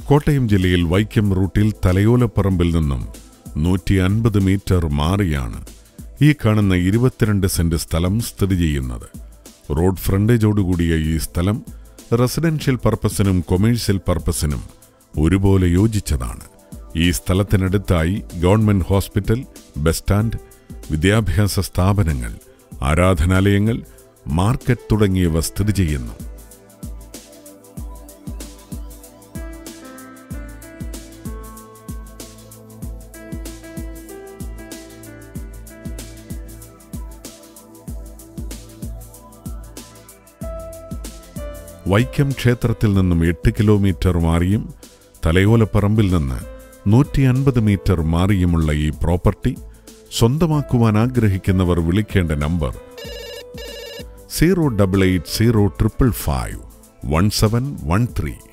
കോട്ടയം ജില്ലയിൽ വൈക്കം റൂട്ടിൽ തലയോലപ്പറമ്പിൽ നിന്നും നൂറ്റി അൻപത് മീറ്റർ മാറിയാണ് ഈ കാണുന്ന ഇരുപത്തിരണ്ട് സെന്റ് സ്ഥലം സ്ഥിതി ചെയ്യുന്നത് റോഡ് ഫ്രണ്ടേജോടുകൂടിയ ഈ സ്ഥലം റെസിഡൻഷ്യൽ പർപ്പസിനും കൊമേഴ്സ്യൽ പർപ്പസിനും ഒരുപോലെ യോജിച്ചതാണ് ഈ സ്ഥലത്തിനടുത്തായി ഗവൺമെന്റ് ഹോസ്പിറ്റൽ ബസ് സ്റ്റാൻഡ് വിദ്യാഭ്യാസ സ്ഥാപനങ്ങൾ ആരാധനാലയങ്ങൾ മാർക്കറ്റ് തുടങ്ങിയവ സ്ഥിതി ചെയ്യുന്നു വൈക്കം ക്ഷേത്രത്തിൽ നിന്നും എട്ട് കിലോമീറ്റർ മാറിയും തലയോലപ്പറമ്പിൽ നിന്ന് നൂറ്റി അൻപത് മീറ്റർ മാറിയുമുള്ള ഈ പ്രോപ്പർട്ടി സ്വന്തമാക്കുവാൻ ആഗ്രഹിക്കുന്നവർ വിളിക്കേണ്ട number zero double eight zero triple five one seven one three